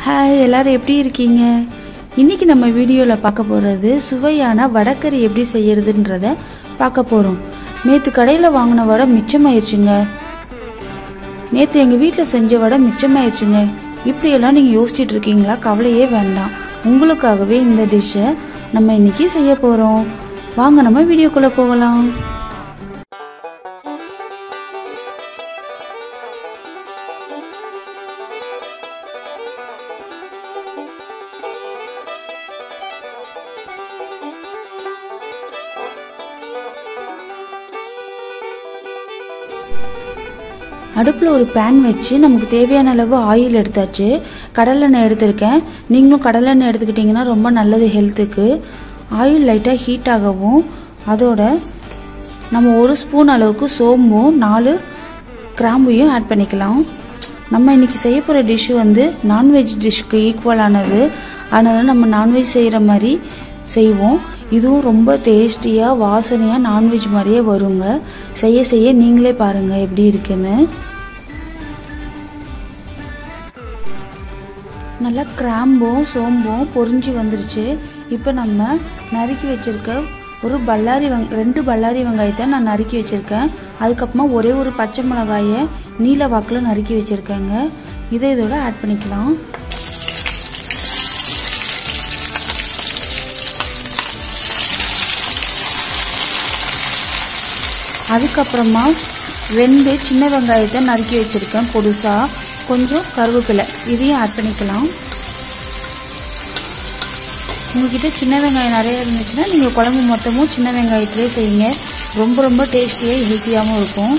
hi எல்லாரும் எப்படி இருக்கீங்க இன்னைக்கு நம்ம வீடியோவில் பார்க்க போகிறது சுவையான வடக்கறி எப்படி செய்யறதுன்றத பார்க்க போகிறோம் நேற்று கடையில் வாங்கின வடை மிச்சமாயிருச்சுங்க நேற்று எங்கள் வீட்டில் செஞ்ச வடை மிச்சமாயிருச்சுங்க இப்படியெல்லாம் நீங்கள் யோசிச்சுட்டு இருக்கீங்களா கவலையே வேண்டாம் உங்களுக்காகவே இந்த டிஷ்ஷை நம்ம இன்னைக்கு செய்ய போகிறோம் வாங்க நம்ம வீடியோக்குள்ளே போகலாம் அடுப்பில் ஒரு பேன் வச்சு நமக்கு தேவையான அளவு ஆயில் எடுத்தாச்சு கடலெண்ணெய் எடுத்திருக்கேன் நீங்களும் கடலெண்ணெய் எடுத்துக்கிட்டிங்கன்னா ரொம்ப நல்லது ஹெல்த்துக்கு ஆயில் லைட்டாக ஹீட் ஆகவும் அதோட நம்ம ஒரு ஸ்பூன் அளவுக்கு சோம்பும் நாலு கிராம்பையும் ஆட் பண்ணிக்கலாம் நம்ம இன்னைக்கு செய்ய போகிற டிஷ்ஷு வந்து நான்வெஜ் டிஷ்க்கு ஈக்குவலானது அதனால் நம்ம நான்வெஜ் செய்கிற மாதிரி செய்வோம் இதுவும் ரொம்ப டேஸ்டியாக வாசனையாக நான்வெஜ் மாதிரியே வருங்க செய்ய செய்ய நீங்களே பாருங்கள் எப்படி இருக்குன்னு நல்லா கிராம்பும் சோம்பும் பொரிஞ்சு வந்துருச்சு இப்போ நம்ம நறுக்கி வச்சிருக்க ஒரு பல்லாரி வெங் ரெண்டு பல்லாரி வெங்காயத்தை நான் நறுக்கி வச்சிருக்கேன் அதுக்கப்புறமா ஒரே ஒரு பச்சை மிளகாயை நீல வாக்கில் நறுக்கி வச்சிருக்கேங்க இதை இதோட ஆட் பண்ணிக்கலாம் அதுக்கப்புறமா ரெண்டு சின்ன வெங்காயத்தை நறுக்கி வச்சிருக்கேன் பொடுசாக கொஞ்சம் கருவேப்பிலை இதையும் ஆட் பண்ணிக்கலாம் உங்ககிட்ட சின்ன வெங்காயம் நிறைய இருந்துச்சுன்னா நீங்கள் குழம்பு மொத்தமும் சின்ன வெங்காயத்திலே செய்யுங்க ரொம்ப ரொம்ப டேஸ்டியாக ஹெல்த்தியாகவும் இருக்கும்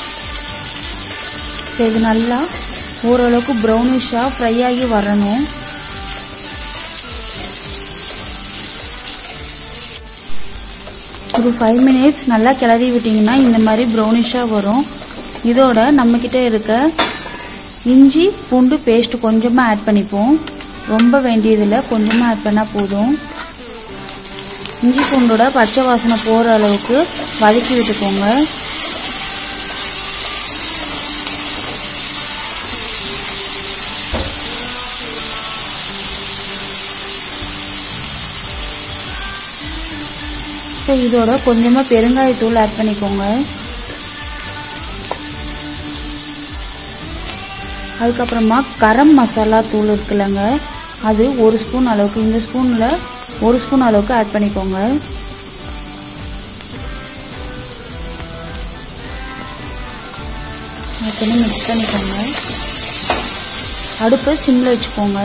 இப்போ இது நல்லா ஓரளவுக்கு ப்ரௌனிஷாக ஃப்ரை ஆகி வரணும் ஒரு ஃபைவ் மினிட்ஸ் நல்லா கிளறி விட்டிங்கன்னா இந்த மாதிரி ப்ரௌனிஷாக வரும் இதோட நம்மக்கிட்ட இருக்க இஞ்சி பூண்டு பேஸ்ட் கொஞ்சமாக ஆட் பண்ணிப்போம் ரொம்ப வேண்டியதில்லை கொஞ்சமாக ஆட் பண்ணால் போதும் இஞ்சி பூண்டோட பச்சை வாசனை போகிற அளவுக்கு வதக்கி விட்டுக்கோங்க ஸோ இதோட கொஞ்சமாக பெருங்காயத்தூள் ஆட் பண்ணிக்கோங்க அதுக்கப்புறமா கரம் மசாலா தூள் இருக்குல்லங்க அது ஒரு ஸ்பூன் அளவுக்கு இந்த ஸ்பூனில் ஒரு ஸ்பூன் அளவுக்கு ஆட் பண்ணிக்கோங்க ஆட் பண்ணி மிக்ஸ் பண்ணிக்கோங்க அடுப்பு சிம்மில் வச்சுக்கோங்க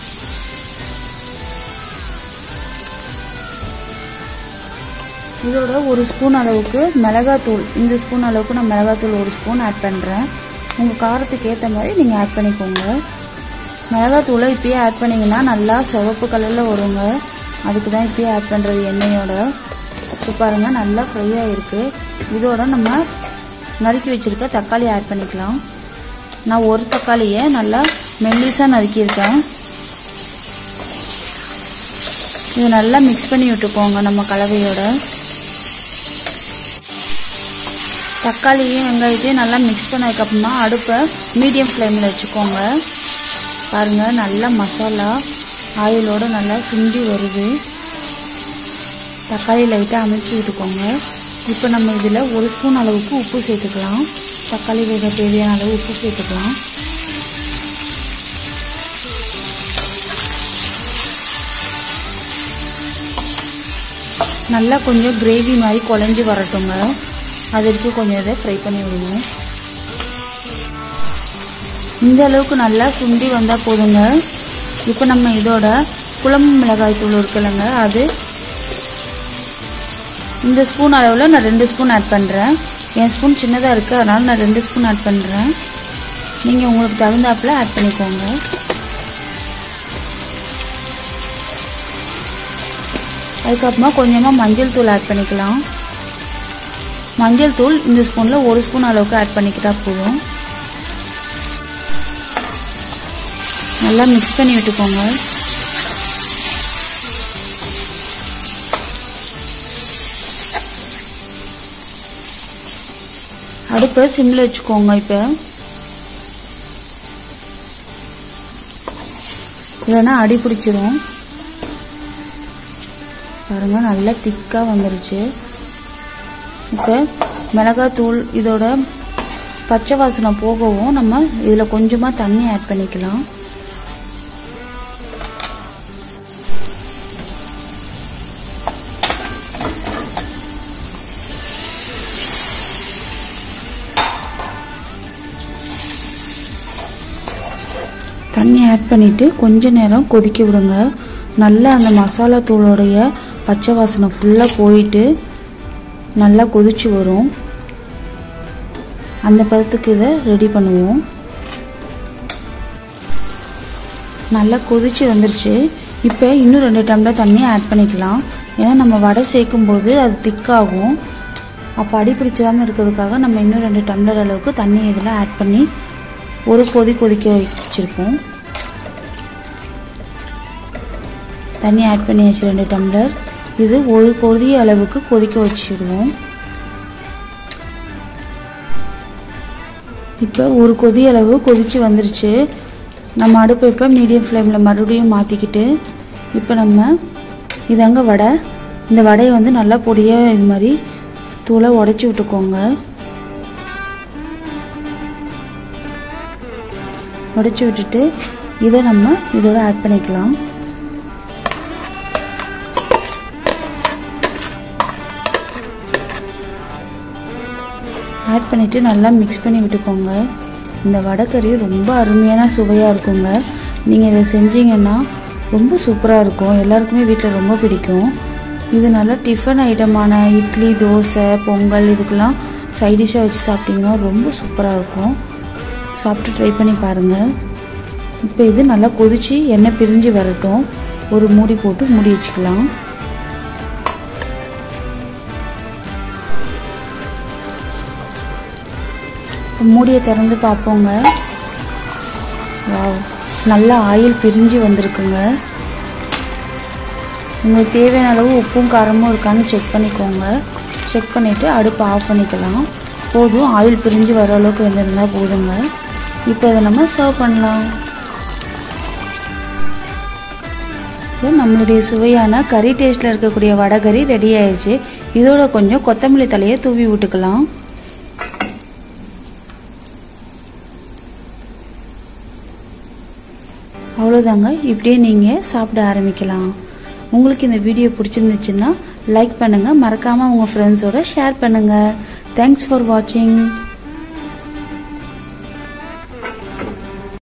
இதோட ஒரு ஸ்பூன் அளவுக்கு மிளகாத்தூள் இந்த ஸ்பூன் அளவுக்கு நான் மிளகாத்தூள் ஒரு ஸ்பூன் ஆட் பண்ணுறேன் உங்கள் காரத்துக்கு ஏற்ற மாதிரி நீங்கள் ஆட் பண்ணிக்கோங்க மிளகாத்தூளை இப்பயே ஆட் பண்ணிங்கன்னா நல்லா சிவப்பு கலரில் வருங்க அதுக்கு தான் இப்பயே ஆட் பண்ணுறது எண்ணெயோட இப்போ பாருங்கள் நல்லா ஃப்ரை ஆகிருக்கு இதோட நம்ம நறுக்கி வச்சுருக்க தக்காளி ஆட் பண்ணிக்கலாம் நான் ஒரு தக்காளியை நல்லா மெல்லிஸாக நறுக்கியிருக்கேன் இது நல்லா மிக்ஸ் பண்ணி விட்டுக்கோங்க நம்ம கலவையோட தக்காளியும் வெங்காயத்தையும் நல்லா மிக்ஸ் பண்ணதுக்கப்புறமா அடுப்பை மீடியம் ஃப்ளேமில் வச்சுக்கோங்க பாருங்கள் நல்லா மசாலா ஆயிலோடு நல்லா சுண்டி வருது தக்காளி லைட்டாக அமைச்சு விட்டுக்கோங்க இப்போ நம்ம இதில் ஒரு ஸ்பூன் அளவுக்கு உப்பு சேர்த்துக்கலாம் தக்காளி வேக தேவையான அளவு உப்பு சேர்த்துக்கலாம் நல்லா கொஞ்சம் கிரேவி மாதிரி குழஞ்சி வரட்டுங்க அது வரைக்கும் கொஞ்சம் இதை ஃப்ரை பண்ணி விடுவோம் இந்த அளவுக்கு நல்லா சுண்டி வந்தால் போதுங்க இப்போ நம்ம இதோட குழம்பு மிளகாய் தூள் இருக்குல்லங்க அது இந்த ஸ்பூன் அளவில் நான் ரெண்டு ஸ்பூன் ஆட் பண்ணுறேன் என் ஸ்பூன் சின்னதாக இருக்குது அதனால் நான் ரெண்டு ஸ்பூன் ஆட் பண்ணுறேன் நீங்கள் உங்களுக்கு தகுந்தாப்பில் ஆட் பண்ணிக்கோங்க அதுக்கப்புறமா கொஞ்சமாக மஞ்சள் தூள் ஆட் பண்ணிக்கலாம் மஞ்சள் தூள் இந்த ஸ்பூனில் ஒரு ஸ்பூன் அளவுக்கு ஆட் பண்ணிக்கிட்டா போதும் நல்லா மிக்ஸ் பண்ணி விட்டுக்கோங்க அடுப்பை சிம்மில் வச்சுக்கோங்க இப்போ இல்லைன்னா அடி பிடிச்சிரும் பாருங்க நல்லா திக்காக வந்துருச்சு இப்போ மிளகாத்தூள் இதோட பச்சை வாசனை போகவும் நம்ம இதில் கொஞ்சமாக தண்ணி ஆட் பண்ணிக்கலாம் தண்ணி ஆட் பண்ணிவிட்டு கொஞ்ச நேரம் கொதிக்க விடுங்க நல்லா அந்த மசாலா தூளோடைய பச்சை வாசனை ஃபுல்லாக போயிட்டு நல்லா கொதிச்சு வரும் அந்த பதத்துக்கு இதை ரெடி பண்ணுவோம் நல்லா கொதிச்சு வந்துருச்சு இப்போ இன்னும் ரெண்டு டம்ளர் தண்ணி ஆட் பண்ணிக்கலாம் ஏன்னா நம்ம வடை சேர்க்கும் போது அது திக்காகும் அப்போ அடி பிடிச்சிடாமல் இருக்கிறதுக்காக நம்ம இன்னும் ரெண்டு டம்ளர் அளவுக்கு தண்ணி இதில் ஆட் பண்ணி ஒரு கொதி கொதிக்க வச்சுருப்போம் தண்ணி ஆட் பண்ணியாச்சு ரெண்டு டம்ளர் இது ஒரு கொதி அளவுக்கு கொதிக்க வச்சுடுவோம் இப்போ ஒரு கொதி அளவு கொதிச்சு வந்துருச்சு நம்ம அடுப்பை இப்போ மீடியம் ஃப்ளேமில் மறுபடியும் மாற்றிக்கிட்டு இப்போ நம்ம இதாங்க வடை இந்த வடையை வந்து நல்லா பொடியாக இது மாதிரி தூளை உடச்சி விட்டுக்கோங்க உடச்சி விட்டுட்டு இதை நம்ம இதோட ஆட் பண்ணிக்கலாம் ஆட் பண்ணிவிட்டு நல்லா மிக்ஸ் பண்ணி விட்டுக்கோங்க இந்த வடைக்கறி ரொம்ப அருமையான சுவையாக இருக்குங்க நீங்கள் இதை செஞ்சீங்கன்னா ரொம்ப சூப்பராக இருக்கும் எல்லாருக்குமே வீட்டில் ரொம்ப பிடிக்கும் இது நல்லா டிஃபன் ஐட்டமான இட்லி தோசை பொங்கல் இதுக்கெல்லாம் சைடிஷாக வச்சு சாப்பிட்டிங்கன்னா ரொம்ப சூப்பராக இருக்கும் சாப்பிட்டு ட்ரை பண்ணி பாருங்கள் இப்போ இது நல்லா கொதிச்சு எண்ணெய் பிரிஞ்சு வரட்டும் ஒரு மூடி போட்டு மூடி வச்சுக்கலாம் மூடியை திறந்து பார்ப்போங்க வாவ் நல்லா ஆயில் பிரிஞ்சு வந்திருக்குங்க உங்களுக்கு தேவையான அளவு உப்பும் காரமும் இருக்கான்னு செக் பண்ணிக்கோங்க செக் பண்ணிவிட்டு அடுப்பு ஆஃப் பண்ணிக்கலாம் போதும் ஆயில் பிரிஞ்சு வர அளவுக்கு வெந்திருந்தால் போதுங்க இப்போ இதை நம்ம சர்வ் பண்ணலாம் இப்போ நம்மளுடைய சுவையான கறி டேஸ்ட்டில் இருக்கக்கூடிய வடகறி ரெடி ஆயிடுச்சு இதோட கொஞ்சம் கொத்தமல்லி தலையை தூவி விட்டுக்கலாம் அவ்வளோதாங்க இப்படியே நீங்கள் சாப்பிட ஆரம்பிக்கலாம் உங்களுக்கு இந்த வீடியோ பிடிச்சிருந்துச்சுன்னா லைக் பண்ணுங்கள் மறக்காமல் உங்கள் ஃப்ரெண்ட்ஸோட ஷேர் பண்ணுங்கள் தேங்க்ஸ் ஃபார் வாட்சிங்